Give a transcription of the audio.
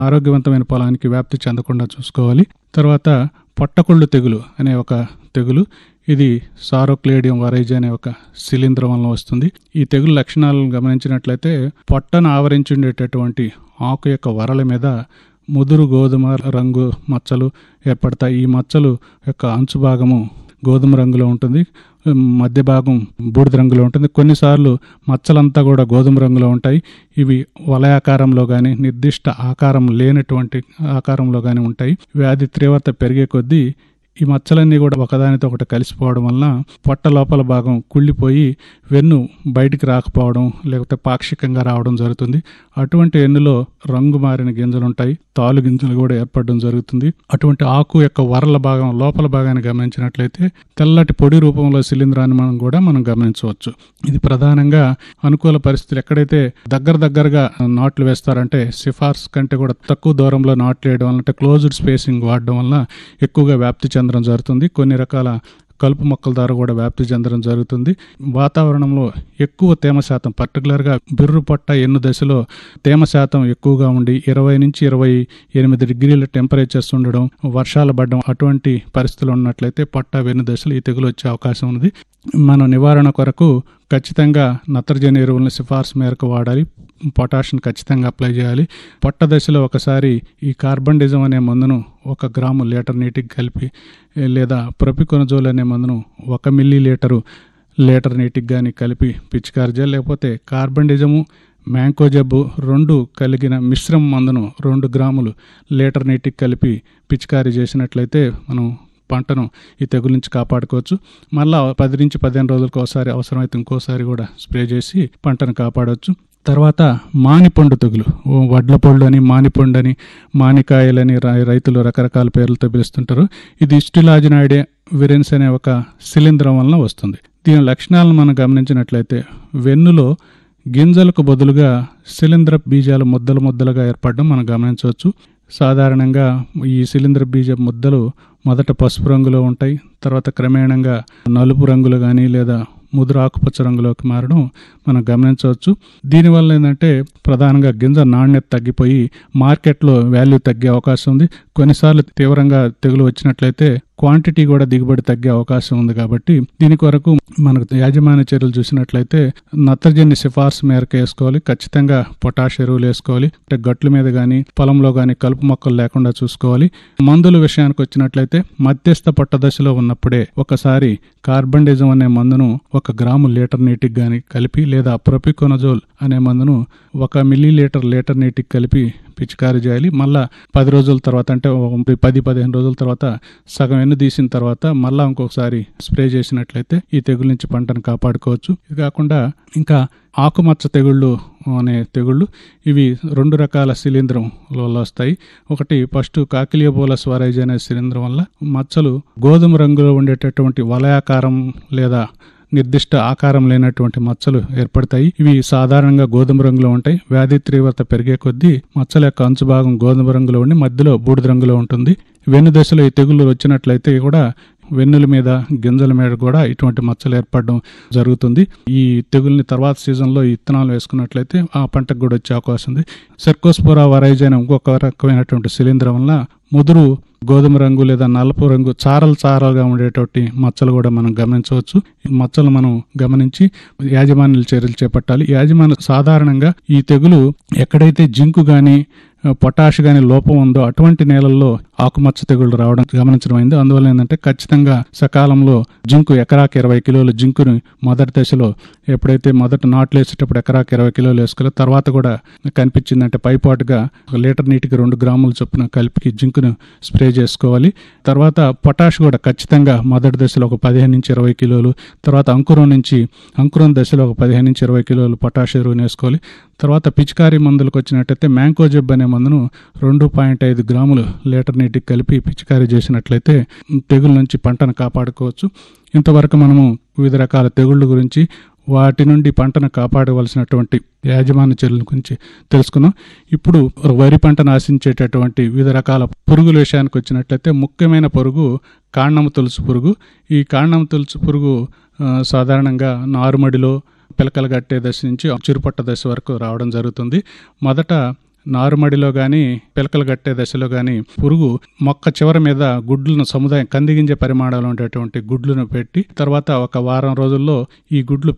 ఆరోగ్యవంతమైన పొలానికి వ్యాప్తి చెందకుండా చూసుకోవాలి తర్వాత పొట్టకొళ్ళు తెగులు అనే ఒక తెగులు ఇది సారోక్లేడియం వరైజ్ అనే ఒక శిలీంధ్రం వలన వస్తుంది ఈ తెగులు లక్షణాలను గమనించినట్లయితే పొట్టను ఆవరించి ఉండేటటువంటి ఆకు యొక్క వరల మీద ముదురు గోధుమ రంగు మచ్చలు ఏర్పడతాయి ఈ మచ్చలు యొక్క అంచు భాగము గోధుమ రంగులో ఉంటుంది మధ్య భాగం బూడిద రంగులో ఉంటుంది కొన్నిసార్లు మచ్చలంతా కూడా గోధుమ రంగులో ఉంటాయి ఇవి వలయాకారంలో కానీ నిర్దిష్ట ఆకారం లేనటువంటి ఆకారంలో కానీ ఉంటాయి వ్యాధి తీవ్రత పెరిగే కొద్దీ ఈ మచ్చలన్నీ కూడా ఒకదానితో ఒకటి కలిసిపోవడం వలన పొట్ట లోపల భాగం కుళ్ళిపోయి వెన్ను బయటికి రాకపోవడం లేకపోతే పాక్షికంగా రావడం జరుగుతుంది అటువంటి ఎన్నులో రంగు మారిన గింజలు ఉంటాయి తాలు గింజలు కూడా ఏర్పడడం జరుగుతుంది అటువంటి ఆకు యొక్క వరల భాగం లోపల భాగాన్ని గమనించినట్లయితే తెల్లటి పొడి రూపంలో శిలీంధ్రాన్ని మనం కూడా మనం గమనించవచ్చు ఇది ప్రధానంగా అనుకూల పరిస్థితులు ఎక్కడైతే దగ్గర దగ్గరగా నాట్లు వేస్తారంటే సిఫార్స్ కంటే కూడా తక్కువ దూరంలో నాట్లు వేయడం వల్ల అంటే క్లోజ్డ్ స్పేసింగ్ వాడడం వల్ల ఎక్కువగా వ్యాప్తి చెందడం జరుగుతుంది కొన్ని రకాల కలుపు మొక్కల ద్వారా కూడా వ్యాప్తి చెందడం జరుగుతుంది వాతావరణంలో ఎక్కువ తేమ శాతం పర్టికులర్గా బిర్రు పట్ట ఎన్ను దశలో తేమ శాతం ఎక్కువగా ఉండి ఇరవై నుంచి ఇరవై ఎనిమిది డిగ్రీల టెంపరేచర్స్ ఉండడం వర్షాలు పడడం అటువంటి పరిస్థితులు ఉన్నట్లయితే పట్ట వెన్ను దశలో ఈ తెగులు వచ్చే అవకాశం ఉంది మన నివారణ కొరకు ఖచ్చితంగా నత్రజని ఎరువులను సిఫార్సు మేరకు వాడాలి పొటాషియం ఖచ్చితంగా అప్లై చేయాలి పొట్ట దశలో ఒకసారి ఈ కార్బన్ డిజం అనే మందును ఒక గ్రాము లీటర్ నీటికి కలిపి లేదా ప్రొపికొనజోల్ అనే మందును ఒక మిల్లీ లీటరు లీటర్ నీటికి కానీ కలిపి పిచికారి చేయాలి లేకపోతే కార్బన్ డిజము మ్యాంకో జబ్బు రెండు కలిగిన మిశ్రమ మందును రెండు గ్రాములు లీటర్ నీటికి కలిపి పిచికారీ చేసినట్లయితే మనం పంటను ఈ తెగుల నుంచి కాపాడుకోవచ్చు మళ్ళా పది నుంచి పదిహేను రోజులకు ఒకసారి అవసరమైతే ఇంకోసారి కూడా స్ప్రే చేసి పంటను కాపాడవచ్చు తర్వాత మానిపండు తెగులు ఓ వడ్ల పళ్ళు అని మానిపండు అని మానికాయలని రై- రైతులు రకరకాల పేర్లతో పిలుస్తుంటారు ఇది ఇస్టిలాజినాయిడే విరెన్స్ అనే ఒక శిలీంధ్రం వలన వస్తుంది దీని లక్షణాలను మనం గమనించినట్లయితే వెన్నులో గింజలకు బదులుగా శిలీంధ్ర బీజాలు ముద్దలు ముద్దలుగా ఏర్పడడం మనం గమనించవచ్చు సాధారణంగా ఈ శిలీంధ్ర బీజ ముద్దలు మొదట పసుపు రంగులో ఉంటాయి తర్వాత క్రమేణంగా నలుపు రంగులు కానీ లేదా ముదురు ఆకుపచ్చ రంగులోకి మారడం మనం గమనించవచ్చు దీనివల్ల ఏంటంటే ప్రధానంగా గింజ నాణ్యత తగ్గిపోయి మార్కెట్లో వాల్యూ తగ్గే అవకాశం ఉంది కొన్నిసార్లు తీవ్రంగా తెగులు వచ్చినట్లయితే క్వాంటిటీ కూడా దిగుబడి తగ్గే అవకాశం ఉంది కాబట్టి దీని కొరకు మనకు యాజమాన్య చర్యలు చూసినట్లయితే నత్రజని సిఫార్సు మేరకు వేసుకోవాలి ఖచ్చితంగా పొటాష్ ఎరువులు వేసుకోవాలి అంటే గట్ల మీద కానీ పొలంలో కానీ కలుపు మొక్కలు లేకుండా చూసుకోవాలి మందుల విషయానికి వచ్చినట్లయితే మధ్యస్థ పొట్ట దశలో ఉన్నప్పుడే ఒకసారి కార్బండిజం అనే మందును ఒక గ్రాము లీటర్ నీటికి కానీ కలిపి లేదా ప్రొపికొనజోల్ అనే మందును ఒక మిల్లీ లీటర్ లీటర్ నీటికి కలిపి పిచికారీ చేయాలి మళ్ళా పది రోజుల తర్వాత అంటే ఒక పది పదిహేను రోజుల తర్వాత సగం ఎన్ను తీసిన తర్వాత మళ్ళా ఇంకొకసారి స్ప్రే చేసినట్లయితే ఈ తెగుల నుంచి పంటను కాపాడుకోవచ్చు ఇది కాకుండా ఇంకా ఆకుమచ్చ తెగుళ్ళు అనే తెగుళ్ళు ఇవి రెండు రకాల శిలీంధ్రం వల్ల వస్తాయి ఒకటి ఫస్ట్ కాకిలియోబోల స్వరైజ్ అనే శిలీంధ్రం వల్ల మచ్చలు గోధుమ రంగులో ఉండేటటువంటి వలయాకారం లేదా నిర్దిష్ట ఆకారం లేనటువంటి మచ్చలు ఏర్పడతాయి ఇవి సాధారణంగా గోధుమ రంగులో ఉంటాయి వ్యాధి తీవ్రత పెరిగే కొద్దీ మచ్చల యొక్క అంచు భాగం గోధుమ రంగులో ఉండి మధ్యలో బూడిద రంగులో ఉంటుంది వెన్ను దశలో ఈ తెగుళ్ళు వచ్చినట్లయితే కూడా వెన్నుల మీద గింజల మీద కూడా ఇటువంటి మచ్చలు ఏర్పడడం జరుగుతుంది ఈ తెగుల్ని తర్వాత సీజన్లో ఈ ఇత్తనాలు వేసుకున్నట్లయితే ఆ పంటకు కూడా వచ్చే అవకాశం ఉంది సెర్కోస్పోరా వరైజ్ అనే ఇంకొక రకమైనటువంటి శిలీంధ్రం వల్ల ముదురు గోధుమ రంగు లేదా నలుపు రంగు చారలు చారలుగా ఉండేటువంటి మచ్చలు కూడా మనం గమనించవచ్చు ఈ మచ్చలు మనం గమనించి యాజమాన్యుల చర్యలు చేపట్టాలి యాజమాన్య సాధారణంగా ఈ తెగులు ఎక్కడైతే జింకు గాని పొటాష్ గాని లోపం ఉందో అటువంటి నేలల్లో ఆకుమచ్చ తెగుళ్ళు రావడం గమనించడం అయింది అందువల్ల ఏంటంటే ఖచ్చితంగా సకాలంలో జింకు ఎకరాకి ఇరవై కిలోలు జింకుని మొదటి దశలో ఎప్పుడైతే మొదట నాట్లు వేసేటప్పుడు ఎకరాకి ఇరవై కిలోలు వేసుకోవాలి తర్వాత కూడా కనిపించిందంటే పైపాటుగా ఒక లీటర్ నీటికి రెండు గ్రాముల చొప్పున కలిపి జింకును స్ప్రే చేసుకోవాలి తర్వాత పొటాష్ కూడా ఖచ్చితంగా మొదటి దశలో ఒక పదిహేను నుంచి ఇరవై కిలోలు తర్వాత అంకురం నుంచి అంకురం దశలో ఒక పదిహేను నుంచి ఇరవై కిలోలు పొటాష్ ఎరువుని వేసుకోవాలి తర్వాత పిచికారీ మందులకు వచ్చినట్టయితే మ్యాంకో జబ్ అనే మందును రెండు పాయింట్ ఐదు గ్రాములు లీటర్ నీటికి కలిపి పిచికారీ చేసినట్లయితే తెగుల నుంచి పంటను కాపాడుకోవచ్చు ఇంతవరకు మనము వివిధ రకాల తెగుళ్ళ గురించి వాటి నుండి పంటను కాపాడవలసినటువంటి యాజమాన్య చర్యల గురించి తెలుసుకున్నాం ఇప్పుడు వరి పంటను ఆశించేటటువంటి వివిధ రకాల పురుగుల విషయానికి వచ్చినట్లయితే ముఖ్యమైన పురుగు కాండము తులుసు పురుగు ఈ కాండము తులుసు పురుగు ఆ, సాధారణంగా నారుమడిలో పిలకలు కట్టే దశ నుంచి చిరుపట్ట దశ వరకు రావడం జరుగుతుంది మొదట నారుమడిలో గాని పిలకలు కట్టే దశలో గాని పురుగు మొక్క చివరి మీద గుడ్లను సముదాయం కందిగింజే పరిమాణంలో ఉండేటువంటి గుడ్లను పెట్టి తర్వాత ఒక వారం రోజుల్లో ఈ గుడ్లు